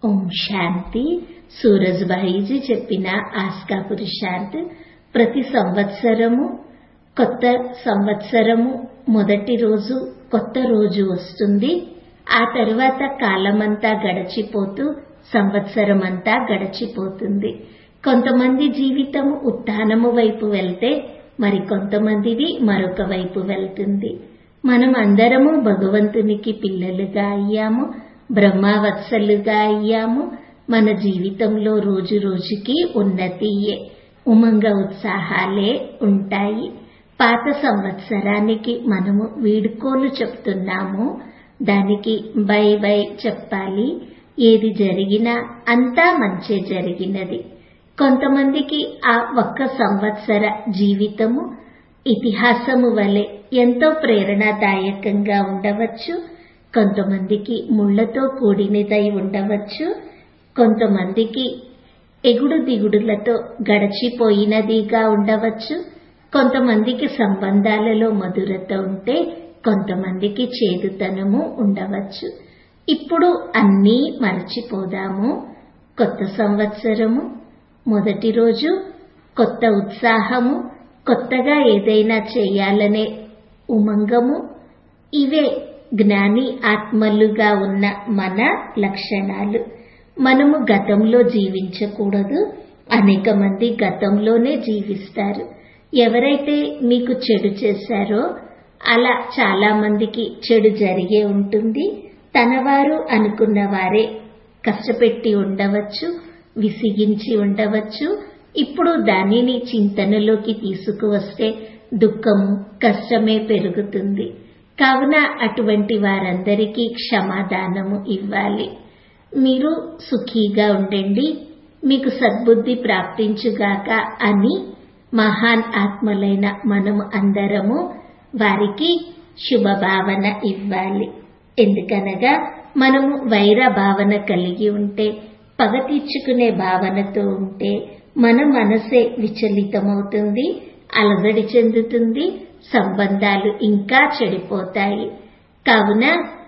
ఓం శాంతి సూరజ్భాయిజీ చెప్పిన ఆస్కా పురుషార్థ్ ప్రతి సంవత్సరము కొత్త సంవత్సరము మొదటి రోజు కొత్త రోజు వస్తుంది ఆ తర్వాత కాలమంతా గడిచిపోతూ సంవత్సరమంతా గడిచిపోతుంది కొంతమంది జీవితము ఉత్థానము వైపు వెళ్తే మరి కొంతమందిది మరొక వైపు వెళ్తుంది మనం అందరము భగవంతునికి పిల్లలుగా అయ్యాము బ్రహ్మవత్సలుగా అయ్యాము మన జీవితంలో రోజు రోజుకి ఉన్నతియే ఉమంగ ఉత్సాహాలే ఉంటాయి పాత సంవత్సరానికి మనము వీడుకోలు చెప్తున్నాము దానికి బై బై చెప్పాలి ఏది జరిగినా అంతా మంచే జరిగినది కొంతమందికి ఆ ఒక్క సంవత్సర జీవితము ఇతిహాసము వలె ఎంతో ప్రేరణాదాయకంగా ఉండవచ్చు కొంతమందికి ముళ్లతో కూడినదై ఉండవచ్చు కొంతమందికి ఎగుడు దిగుడులతో గడిచిపోయినదిగా ఉండవచ్చు కొంతమందికి సంబంధాలలో మధురత ఉంటే కొంతమందికి చేదుతనము ఉండవచ్చు ఇప్పుడు అన్నీ మర్చిపోదాము కొత్త సంవత్సరము మొదటి రోజు కొత్త ఉత్సాహము కొత్తగా ఏదైనా చేయాలనే ఉమంగము ఇవే జ్ఞాని ఆత్మలుగా ఉన్న మన లక్షణాలు మనము గతంలో జీవించకూడదు అనేక మంది గతంలోనే జీవిస్తారు ఎవరైతే మీకు చెడు చేశారో అలా చాలా మందికి చెడు జరిగే ఉంటుంది తనవారు అనుకున్న వారే కష్టపెట్టి ఉండవచ్చు విసిగించి ఉండవచ్చు ఇప్పుడు దానిని చింతనలోకి తీసుకువస్తే దుఃఖము కష్టమే పెరుగుతుంది కావున అటువంటి వారందరికీ క్షమాదానము ఇవ్వాలి మీరు సుఖీగా ఉండండి మీకు సద్బుద్ధి ప్రాప్తించుగాక అని మహాన్ ఆత్మలైన మనము అందరము వారికి శుభభావన ఇవ్వాలి ఎందుకనగా మనము వైర భావన కలిగి ఉంటే పగ తీర్చుకునే భావనతో ఉంటే మన మనసే విచలితమవుతుంది అలజడి చెందుతుంది సంబంధాలు ఇంకా చెడిపోతాయి కావున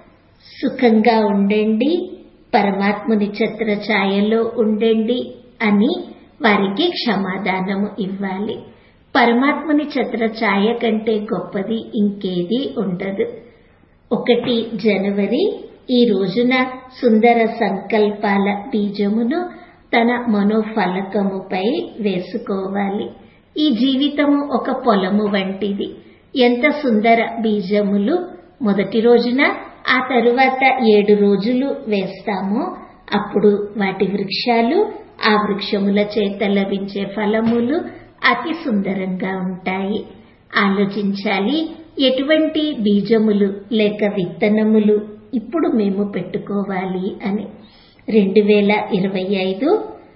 సుఖంగా ఉండండి పరమాత్ముని ఛత్ర ఛాయలో ఉండండి అని వారికి క్షమాదానము ఇవ్వాలి పరమాత్ముని ఛత్ర ఛాయ కంటే గొప్పది ఇంకేది ఉండదు ఒకటి జనవరి ఈ రోజున సుందర సంకల్పాల బీజమును తన మనోఫలకముపై వేసుకోవాలి ఈ జీవితము ఒక పొలము వంటిది ఎంత సుందర బీజములు మొదటి రోజున ఆ తరువాత ఏడు రోజులు వేస్తామో అప్పుడు వాటి వృక్షాలు ఆ వృక్షముల చేత లభించే ఫలములు అతి సుందరంగా ఉంటాయి ఆలోచించాలి ఎటువంటి బీజములు లేక విత్తనములు ఇప్పుడు మేము పెట్టుకోవాలి అని రెండు వేల ఇరవై ఐదు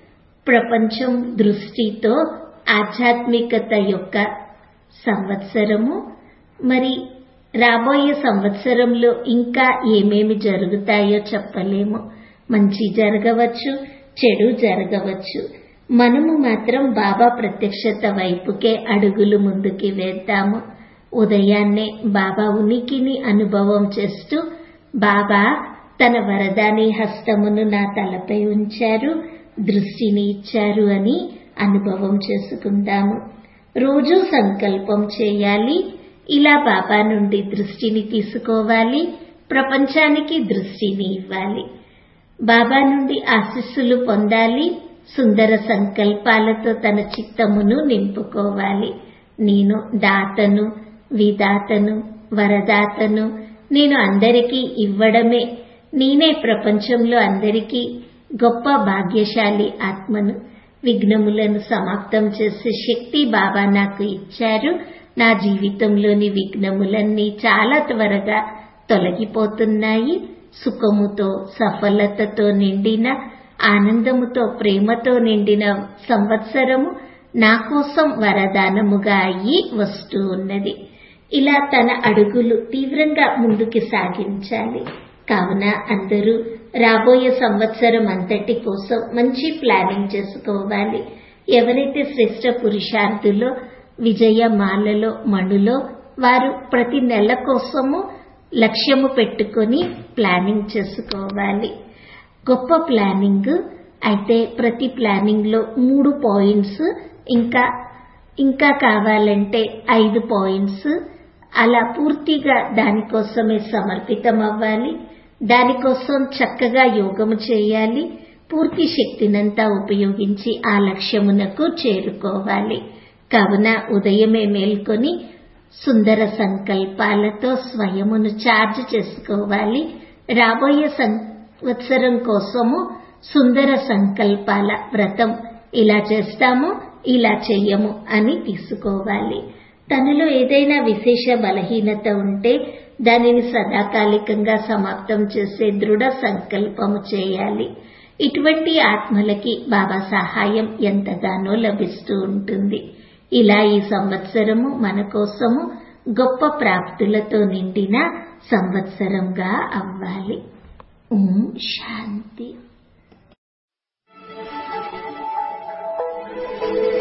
ప్రపంచం దృష్టితో ఆధ్యాత్మికత యొక్క సంవత్సరము మరి రాబోయే సంవత్సరంలో ఇంకా ఏమేమి జరుగుతాయో చెప్పలేము మంచి జరగవచ్చు చెడు జరగవచ్చు మనము మాత్రం బాబా ప్రత్యక్షత వైపుకే అడుగులు ముందుకి వేద్దాము ఉదయాన్నే బాబా ఉనికిని అనుభవం చేస్తూ బాబా తన వరదాని హస్తమును నా తలపై ఉంచారు దృష్టిని ఇచ్చారు అని అనుభవం చేసుకుందాము రోజు సంకల్పం చేయాలి ఇలా బాబా నుండి దృష్టిని తీసుకోవాలి ప్రపంచానికి దృష్టిని ఇవ్వాలి బాబా నుండి ఆశీస్సులు పొందాలి సుందర సంకల్పాలతో తన చిత్తమును నింపుకోవాలి నేను దాతను విదాతను వరదాతను నేను అందరికీ ఇవ్వడమే నేనే ప్రపంచంలో అందరికీ గొప్ప భాగ్యశాలి ఆత్మను విఘ్నములను సమాప్తం చేసే శక్తి బాబా నాకు ఇచ్చారు నా జీవితంలోని విఘ్నములన్నీ చాలా త్వరగా తొలగిపోతున్నాయి సుఖముతో సఫలతతో నిండిన ఆనందముతో ప్రేమతో నిండిన సంవత్సరము నా కోసం వరదానముగా అయ్యి వస్తూ ఉన్నది ఇలా తన అడుగులు తీవ్రంగా ముందుకు సాగించాలి కావున అందరూ రాబోయే సంవత్సరం అంతటి కోసం మంచి ప్లానింగ్ చేసుకోవాలి ఎవరైతే శ్రేష్ట పురుషార్థులో విజయమాలలో మణులో వారు ప్రతి నెల కోసము లక్ష్యము పెట్టుకొని ప్లానింగ్ చేసుకోవాలి గొప్ప ప్లానింగ్ అయితే ప్రతి ప్లానింగ్ లో మూడు పాయింట్స్ ఇంకా ఇంకా కావాలంటే ఐదు పాయింట్స్ అలా పూర్తిగా దానికోసమే సమర్పితం అవ్వాలి దానికోసం చక్కగా యోగము చేయాలి పూర్తి శక్తినంతా ఉపయోగించి ఆ లక్ష్యమునకు చేరుకోవాలి కావున ఉదయమే మేల్కొని సుందర సంకల్పాలతో స్వయమును ఛార్జ్ చేసుకోవాలి రాబోయే సంవత్సరం కోసము సుందర సంకల్పాల వ్రతం ఇలా చేస్తాము ఇలా చెయ్యము అని తీసుకోవాలి తనలో ఏదైనా విశేష బలహీనత ఉంటే దానిని సదాకాలికంగా సమాప్తం చేసే దృఢ సంకల్పము చేయాలి ఇటువంటి ఆత్మలకి బాబా సహాయం ఎంతగానో లభిస్తూ ఉంటుంది ఇలా ఈ సంవత్సరము మన కోసము గొప్ప ప్రాప్తులతో నిండిన సంవత్సరంగా అవ్వాలి ఓం శాంతి